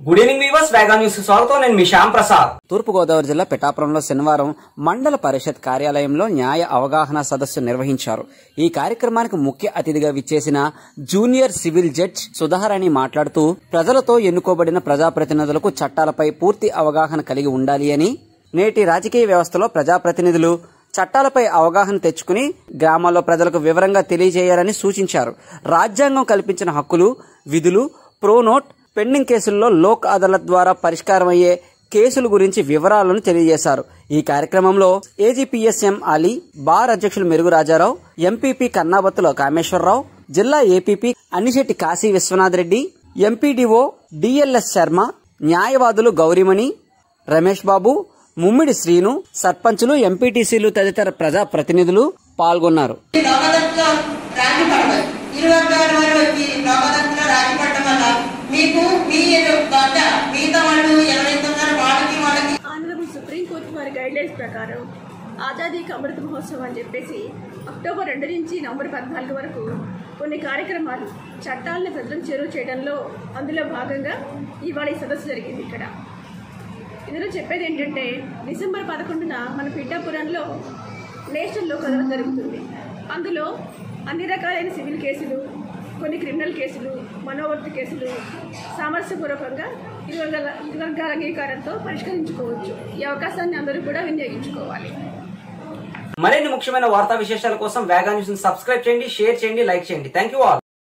good evening viewers Vega News స్వాగతం నేను మీ శ్యామ్ ప్రసాద్ తూర్పుగోదావరి జిల్లా పిఠాపురంలో శనివారం మండల పరిషత్ కార్యాలయంలో న్యాయ అవగాహన సదస్సు నిర్వహించారు ఈ కార్యక్రమానికి ముఖ్య అతిథిగా విచ్చేసిన జూనియర్ సివిల్ జడ్జ్ సుధారాణి మాట్లాడుతూ ప్రజలతో ఎన్నుకోబడిన ప్రజాప్రతినిధులకు చట్టాలపై పూర్తి అవగాహన కలిగి ఉండాలి అని నేటి రాజకీయ వ్యవస్థలో ప్రజాప్రతినిధులు చట్టాలపై అవగాహన తెచ్చుకుని గ్రామాల్లో ప్రజలకు వివరంగా తెలియజేయాలని సూచించారు రాజ్యాంగం కల్పించిన హక్కులు విధులు ప్రోనోట్ పెండింగ్ కేసుల్లో లోక్ అదాలత్ ద్వారా పరిష్కారమయ్యే కేసుల గురించి వివరాలను తెలియజేశారు ఈ కార్యక్రమంలో ఏజీపీఎస్ఎం అలీ బార్ అధ్యక్షులు మెరుగు రాజారావు ఎంపీపీ కన్నాబత్తుల కామేశ్వరరావు జిల్లా APP Annisetti Kasi Viswanath Reddy MPDO DLS Sharma న్యాయవాదులు గౌరిమణి రమేష్ బాబు ముమ్మిడి శ్రీను సర్పంచులు ఎంపీటీసీలు తదితర ప్రజా ప్రతినిధులు పాల్గొన్నారు లోకదత్తులో రాగి పడదు ఇరు వర్గాల వారు వచ్చి లోకదత్తులో రాగి పడటం వల్ల మీకు మీ వద్ద మిగతా వాళ్ళు ఎవరైతే ఉన్నారో వాళ్ళకి వాళ్ళకి ఆనరబుల్ సుప్రీంకోర్టు వారి గైడ్లైన్స్ ప్రకారం ఆజాదీ కా అమృత మహోత్సవం అని చెప్పేసి అక్టోబర్ రెండు నుంచి నవంబర్ పద్నాలుగు వరకు కొన్ని కార్యక్రమాలు చట్టాలను ప్రజలకు చేరువ చేయడంలో అందులో భాగంగా ఇవాళ ఈ సదస్సు జరిగింది ఇక్కడ ఇందులో చెప్పేది ఏంటంటే డిసెంబర్ పదకొండున మన పిఠాపురంలో నేషనల్ లోక్ అదాలత్ జరుగుతుంది అందులో అన్ని రకాలైన సివిల్ కేసులు కొన్ని క్రిమినల్ కేసులు మనోవర్తి కేసులు సామరస్యపూర్వకంగా ఇరు వర్గాల ఇరు వర్గాల అంగీకారంతో పరిష్కరించుకోవచ్చు ఈ అవకాశాన్ని అందరూ కూడా వినియోగించుకోవాలి మరిన్ని ముఖ్యమైన వార్తా విశేషాల కోసం వేగా న్యూస్ సబ్స్క్రైబ్ చేయండి షేర్ చేయండి లైక్ చేయండి థ్యాంక్ యూ ఆల్